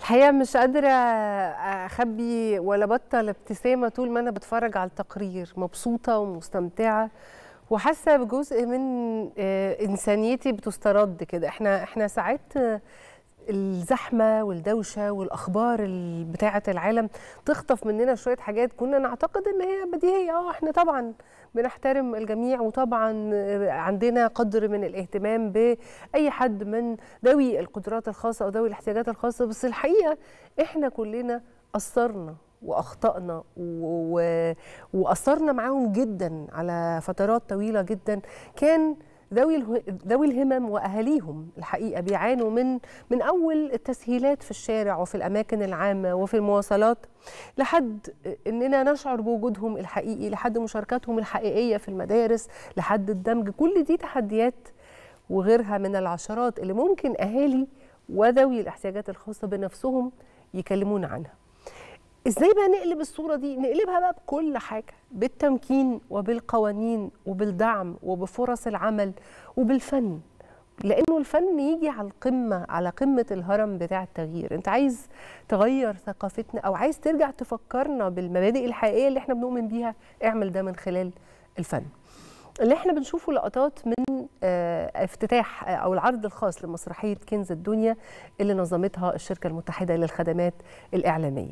الحقيقه مش قادره اخبي ولا بطل ابتسامه طول ما انا بتفرج على التقرير مبسوطه ومستمتعه وحاسه بجزء من آه، انسانيتي بتسترد كده احنا احنا ساعات آه، الزحمه والدوشه والاخبار ال- بتاعه العالم تخطف مننا شويه حاجات كنا نعتقد ان هي بديهيه اه احنا طبعا بنحترم الجميع وطبعا آه، عندنا قدر من الاهتمام باي حد من ذوي القدرات الخاصه او ذوي الاحتياجات الخاصه بس الحقيقه احنا كلنا قصرنا واخطانا و... و... واثرنا معاهم جدا على فترات طويله جدا كان ذوي اله... ذوي الهمم واهاليهم الحقيقه بيعانوا من من اول التسهيلات في الشارع وفي الاماكن العامه وفي المواصلات لحد اننا نشعر بوجودهم الحقيقي لحد مشاركتهم الحقيقيه في المدارس لحد الدمج كل دي تحديات وغيرها من العشرات اللي ممكن اهالي وذوي الاحتياجات الخاصه بنفسهم يكلمونا عنها ازاي بقى نقلب الصوره دي نقلبها بقى بكل حاجه بالتمكين وبالقوانين وبالدعم وبفرص العمل وبالفن لانه الفن يجي على القمه على قمه الهرم بتاع التغيير انت عايز تغير ثقافتنا او عايز ترجع تفكرنا بالمبادئ الحقيقيه اللي احنا بنؤمن بيها اعمل ده من خلال الفن اللي احنا بنشوفه لقطات من آه، افتتاح آه، او العرض الخاص لمسرحيه كنز الدنيا اللي نظمتها الشركه المتحده للخدمات الاعلاميه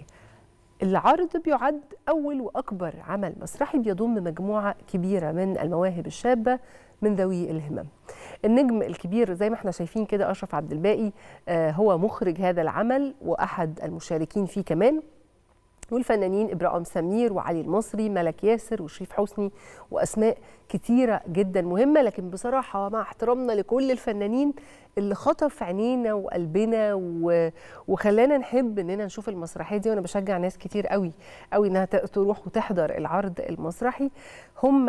العرض بيعد أول وأكبر عمل مسرحي بيضم مجموعة كبيرة من المواهب الشابة من ذوي الهمم النجم الكبير زي ما احنا شايفين كده أشرف عبد الباقي آه، هو مخرج هذا العمل وأحد المشاركين فيه كمان والفنانين إبراهيم سمير وعلي المصري ملك ياسر وشريف حسني وأسماء كتيرة جدا مهمة لكن بصراحة مع احترامنا لكل الفنانين اللي خطف عينينا وقلبنا و... وخلانا نحب اننا نشوف المسرحيه دي وانا بشجع ناس كتير قوي قوي انها ت- تروح وتحضر العرض المسرحي هم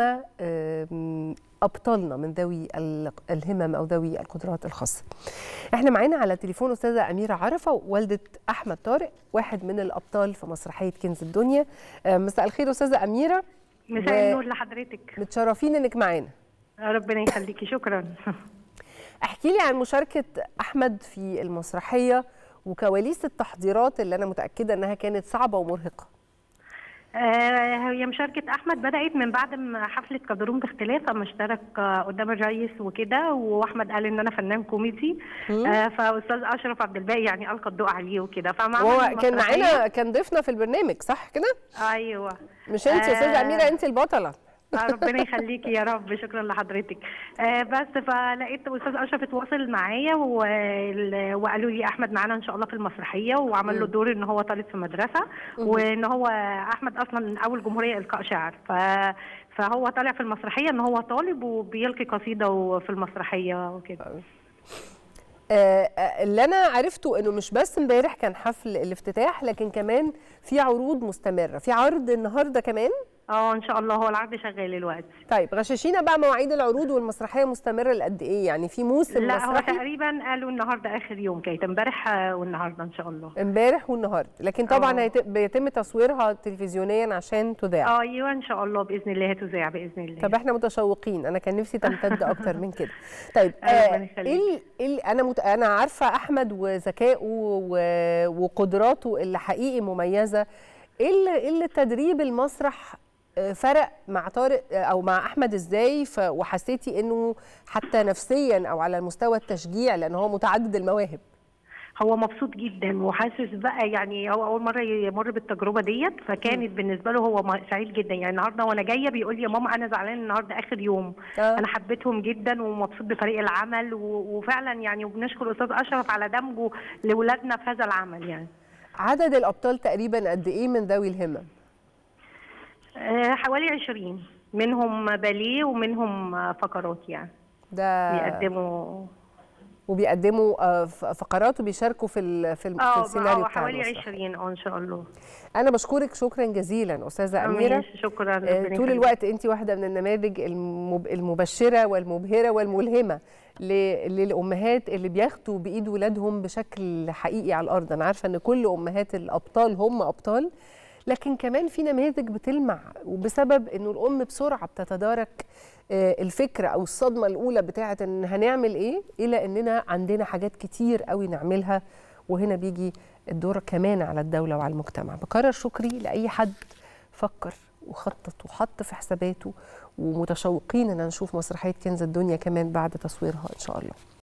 آم، ابطالنا من ذوي ال- الهمم او ذوي القدرات الخاصه. احنا معانا على التليفون استاذه اميره عرفه والده احمد طارق واحد من الابطال في مسرحيه كنز الدنيا. آه، مساء الخير استاذه اميره مساء و- النور لحضرتك متشرفين انك معانا. ربنا يخليكي شكرا احكي لي عن مشاركة أحمد في المسرحية وكواليس التحضيرات اللي أنا متأكدة أنها كانت صعبة ومرهقة آه، هي مشاركة أحمد بدأت من بعد ما حفلة قدرون باختلاف أما اشترك آه، قدام الرئيس وكده وأحمد قال إن أنا فنان كوميدي آه، فأستاذ أشرف عبد الباقي يعني ألقى الضوء عليه وكده فمع وهو كان معانا كان ضيفنا في البرنامج صح كده؟ أيوه مش أنت يا أستاذة آه. أميرة أنت البطلة آه، ربنا يخليكي يا رب شكرا لحضرتك آه، بس فلقيت استاذ اشرف اتواصل معايا وال- وقالوا لي احمد معانا ان شاء الله في المسرحيه وعمل له دور ان هو طالب في مدرسه وان هو احمد اصلا اول جمهوريه القاء شعر ف فهو طالع في المسرحيه ان هو طالب وبيلقي قصيده في المسرحيه وكده آه، آه، اللي أنا عرفته أنه مش بس امبارح كان حفل الافتتاح لكن كمان في عروض مستمرة في عرض النهاردة كمان اه ان شاء الله هو العرض شغال دلوقتي طيب غششينا بقى مواعيد العروض والمسرحية مستمرة لقد إيه يعني في موسم لا هو مسرحي تقريبا قالوا النهارده اخر يوم كانت امبارح آه، والنهارده ان شاء الله امبارح والنهارده لكن طبعا آه. هيت- بيتم تصويرها تلفزيونيا عشان تذاع ايوه ان شاء الله باذن الله هتذاع باذن الله طب احنا متشوقين انا كان نفسي تمتد اكتر من كده طيب ربنا آه يخليك. ايه ال- إيه ال- انا مت... انا عارفه احمد وذكائه و... وقدراته اللي حقيقي مميزه ايه اللي إيه اللي تدريب المسرح آه، فرق مع طارق آه، او مع احمد ازاي ف... وحسيتي انه حتى نفسيا او على مستوى التشجيع لان هو متعدد المواهب هو مبسوط جدا وحاسس بقى يعني هو اول مره يمر بالتجربه ديت فكانت بالنسبه له هو م- سعيد جدا يعني النهارده وانا جايه بيقول لي يا ماما انا زعلان النهارده اخر يوم آه. انا حبيتهم جدا ومبسوط بفريق العمل و- وفعلا يعني وبنشكر استاذ اشرف على دمجه لاولادنا في هذا العمل يعني عدد الابطال تقريبا قد ايه من ذوي الهمم آه، حوالي 20 منهم باليه ومنهم آه، فقرات يعني ده بيقدموا وبيقدموا آه، ف- فقرات وبيشاركوا في ال- في, ال- في اه السيناريو آه، بتاع حوالي المسرح 20 اه ان شاء الله انا بشكرك شكرا جزيلا استاذه اميره ماشي، شكرا آه، ربنا طول يخليك. الوقت انت واحده من النماذج المب- المبشره والمبهره والملهمه ل- للامهات اللي بياخدوا بايد ولادهم بشكل حقيقي على الارض انا عارفه ان كل امهات الابطال هم ابطال لكن كمان في نماذج بتلمع وبسبب انه الام بسرعه بتتدارك آه، الفكره او الصدمه الاولى بتاعه ان هنعمل ايه الى اننا عندنا حاجات كتير قوي نعملها وهنا بيجي الدور كمان على الدوله وعلى المجتمع بكرر شكري لاي حد فكر وخطط وحط في حساباته ومتشوقين ان نشوف مسرحيه كنز الدنيا كمان بعد تصويرها ان شاء الله